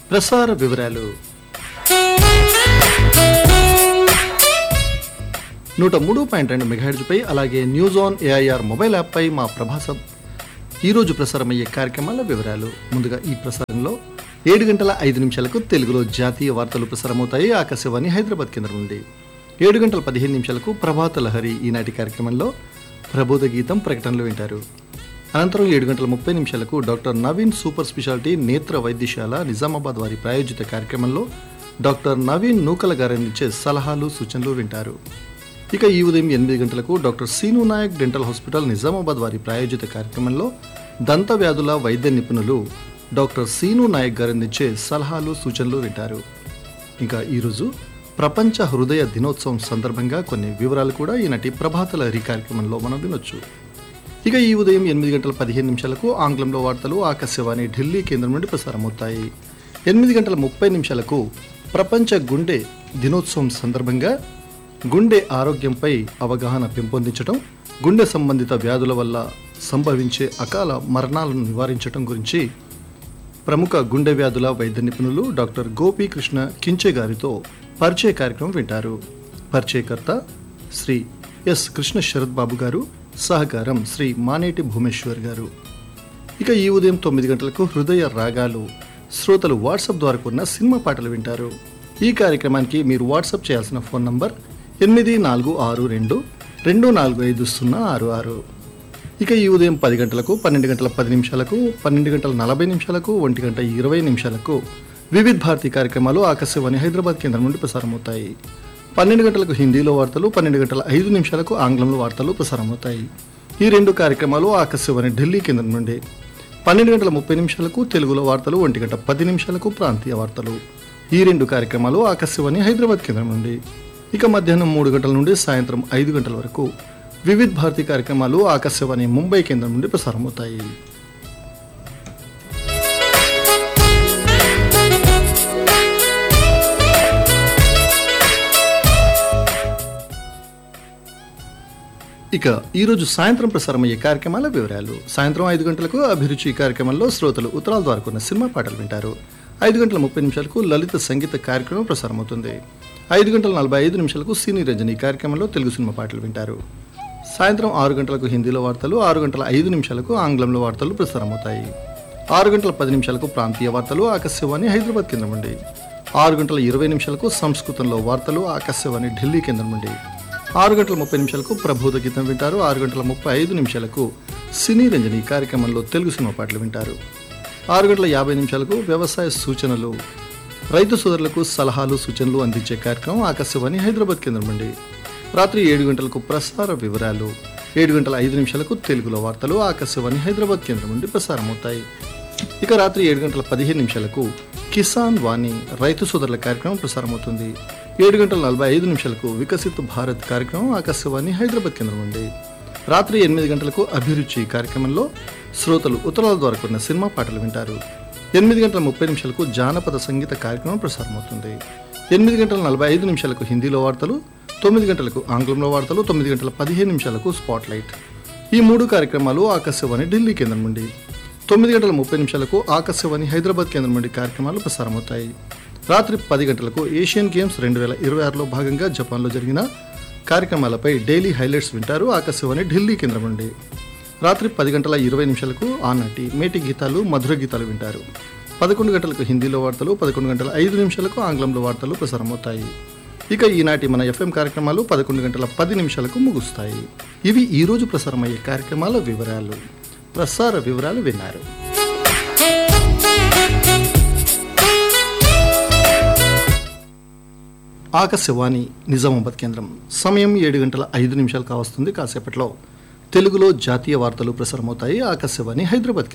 ప్రసార వివరాలు నూట మూడు పాయింట్ రెండు మెగాహెడ్జ్పై అలాగే న్యూస్ ఆన్ ఏఐఆర్ మొబైల్ యాప్పై మా ప్రభాసం ఈరోజు ప్రసారమయ్యే కార్యక్రమాల వివరాలు ముందుగా ఈ ప్రసారంలో ఏడు గంటల ఐదు నిమిషాలకు తెలుగులో జాతీయ వార్తలు ప్రసారమవుతాయి ఆకాశవాణి హైదరాబాద్ కేంద్రం నుండి ఏడు గంటల పదిహేను నిమిషాలకు ప్రభాత లహరి ఈనాటి కార్యక్రమంలో ప్రబోధ గీతం ప్రకటనలు వింటారు అనంతరం ఏడు గంటల ముప్పై నిమిషాలకు డాక్టర్ నవీన్ సూపర్ స్పెషాలిటీ నేత్ర వైద్యశాల నిజామాబాద్ వారి ప్రాయోజిత కార్యక్రమంలో డాక్టర్ నవీన్ నూకల గారి అందించే సలహాలు సూచనలు వింటారు ఇక ఈ ఉదయం ఎనిమిది గంటలకు doctor Seenu Naik dental hospital Nizamabad వారి ప్రాయోజిత కార్యక్రమంలో దంత వ్యాధుల వైద్య నిపుణులు డాక్టర్ సీను నాయక్ గారు అందించే సలహాలు సూచనలు వింటారు ఇంకా ఈరోజు ప్రపంచ హృదయ దినోత్సవం సందర్భంగా కొన్ని వివరాలు కూడా ఈనాటి ప్రభాతల హరి కార్యక్రమంలో మనం వినొచ్చు ఇక ఈ ఉదయం ఎనిమిది గంటల పదిహేను నిమిషాలకు ఆంగ్లంలో వార్తలు ఆకాశవాణి ఢిల్లీ కేంద్రం నుండి ప్రసారమవుతాయి ఎనిమిది గంటల ముప్పై నిమిషాలకు ప్రపంచ గుండె దినోత్సవం సందర్భంగా గుండె ఆరోగ్యంపై అవగాహన పెంపొందించడం గుండె సంబంధిత వ్యాధుల వల్ల సంభవించే అకాల మరణాలను నివారించడం గురించి ప్రముఖ గుండె వ్యాధుల వైద్య నిపుణులు డాక్టర్ గోపీకృష్ణ కించే గారితో పరిచయ కార్యక్రమం వింటారు పరిచయకర్త శ్రీ ఎస్ కృష్ణ శరత్ బాబు గారు సహకారం శ్రీ మానేటి భూమేశ్వర్ గారు ఇక ఈ ఉదయం తొమ్మిది గంటలకు హృదయ రాగాలు శ్రోతలు వాట్సాప్ ద్వారా కొన్న సినిమా పాటలు వింటారు ఈ కార్యక్రమానికి మీరు వాట్సాప్ చేయాల్సిన ఫోన్ నంబర్ ఎనిమిది నాలుగు ఆరు రెండు రెండు నాలుగు ఐదు సున్నా ఆరు ఆరు ఇక ఈ ఉదయం పది గంటలకు పన్నెండు గంటల పది నిమిషాలకు పన్నెండు గంటల నలభై నిమిషాలకు ఒంటి గంట ఇరవై నిమిషాలకు వివిధ్ భారతి కార్యక్రమాలు ఆకాశవాణి హైదరాబాద్ కేంద్రం నుండి ప్రసారమవుతాయి పన్నెండు గంటలకు హిందీలో వార్తలు పన్నెండు గంటల ఐదు నిమిషాలకు ఆంగ్లంలో వార్తలు ప్రసారమవుతాయి ఈ రెండు కార్యక్రమాలు ఆకాశవాణి ఢిల్లీ కేంద్రం నుండి పన్నెండు గంటల ముప్పై నిమిషాలకు తెలుగులో వార్తలు ఒంటి గంట పది నిమిషాలకు ప్రాంతీయ వార్తలు ఈ రెండు కార్యక్రమాలు ఆకాశవాణి హైదరాబాద్ కేంద్రం నుండి ఇక మధ్యాహ్నం మూడు గంటల నుండి సాయంత్రం ఐదు గంటల వరకు వివిధ్ భారతి కార్యక్రమాలు ఆకాశవాణి ముంబై కేంద్రం నుండి ప్రసారమవుతాయి ఇక ఈరోజు సాయంత్రం ప్రసారమయ్యే కార్యక్రమాల వివరాలు సాయంత్రం ఐదు గంటలకు అభిరుచి కార్యక్రమంలో శ్రోతలు ఉత్తరాల ద్వారా కొన్న సినిమా పాటలు వింటారు ఐదు గంటల ముప్పై నిమిషాలకు లలిత సంగీత కార్యక్రమం ప్రసారమవుతుంది ఐదు గంటల నలభై ఐదు నిమిషాలకు సినీ రజని కార్యక్రమంలో తెలుగు సినిమా పాటలు వింటారు సాయంత్రం ఆరు గంటలకు హిందీలో వార్తలు ఆరు గంటల ఐదు నిమిషాలకు ఆంగ్లంలో వార్తలు ప్రసారమవుతాయి ఆరు గంటల పది నిమిషాలకు ప్రాంతీయ వార్తలు ఆకాశవాణి హైదరాబాద్ కేంద్రం నుండి ఆరు గంటల ఇరవై నిమిషాలకు సంస్కృతంలో వార్తలు ఆకాశవాణి ఢిల్లీ కేంద్రం నుండి ఆరు గంటల ముప్పై నిమిషాలకు ప్రబోధ గీతం వింటారు ఆరు గంటల ముప్పై ఐదు నిమిషాలకు సినీ రంజని కార్యక్రమంలో తెలుగు సినిమా పాటలు వింటారు ఆరు గంటల యాభై నిమిషాలకు వ్యవసాయ సూచనలు రైతు సోదరులకు సలహాలు సూచనలు అందించే కార్యక్రమం ఆకాశవాణి హైదరాబాద్ కేంద్రం నుండి రాత్రి ఏడు గంటలకు ప్రసార వివరాలు ఏడు గంటల ఐదు నిమిషాలకు తెలుగులో వార్తలు ఆకాశవాణి హైదరాబాద్ కేంద్రం నుండి ప్రసారమవుతాయి ఇక రాత్రి ఏడు గంటల పదిహేను నిమిషాలకు కిసాన్ వాణి రైతు సోదరుల కార్యక్రమం ప్రసారమవుతుంది ఏడు గంటల నలభై ఐదు నిమిషాలకు వికసిత్ భారత్ కార్యక్రమం ఆకాశవాణి హైదరాబాద్ కేంద్రం నుండి రాత్రి ఎనిమిది గంటలకు అభిరుచి కార్యక్రమంలో శ్రోతలు ఉత్తరాల ద్వారా కొన్న సినిమా పాటలు వింటారు ఎనిమిది గంటల ముప్పై నిమిషాలకు జానపద సంగీత కార్యక్రమం ప్రసారమవుతుంది ఎనిమిది గంటల నలభై ఐదు నిమిషాలకు హిందీలో వార్తలు తొమ్మిది గంటలకు ఆంగ్లంలో వార్తలు తొమ్మిది గంటల పదిహేను నిమిషాలకు స్పాట్ లైట్ ఈ మూడు కార్యక్రమాలు ఆకాశవాణి ఢిల్లీ కేంద్రం నుండి తొమ్మిది గంటల ముప్పై నిమిషాలకు ఆకాశవాణి హైదరాబాద్ కేంద్రం నుండి కార్యక్రమాలు ప్రసారమవుతాయి రాత్రి పది గంటలకు ఏషియన్ గేమ్స్ రెండు వేల ఇరవై ఆరులో భాగంగా జపాన్లో జరిగిన కార్యక్రమాలపై డైలీ హైలైట్స్ వింటారు ఆకాశవాణి ఢిల్లీ కేంద్రం నుండి రాత్రి పది గంటల ఇరవై నిమిషాలకు ఆనాటి మేటి గీతాలు మధుర గీతాలు వింటారు పదకొండు గంటలకు హిందీలో వార్తలు పదకొండు గంటల ఐదు నిమిషాలకు ఆంగ్లంలో వార్తలు ప్రసారమవుతాయి ఇక ఈనాటి మన ఎఫ్ఎం కార్యక్రమాలు పదకొండు గంటల పది నిమిషాలకు ముగుస్తాయి ఇవి ఈ రోజు ప్రసారమయ్యే కార్యక్రమాల వివరాలు ప్రసార వివరాలు విన్నారు ఆకాశవాణి నిజామాబాద్ కేంద్రం సమయం ఏడు గంటల ఐదు నిమిషాలు కావస్తుంది కాసేపట్లో తెలుగులో జాతీయ వార్తలు ప్రసారమవుతాయి ఆకాశవాణి హైదరాబాద్ కేంద్రం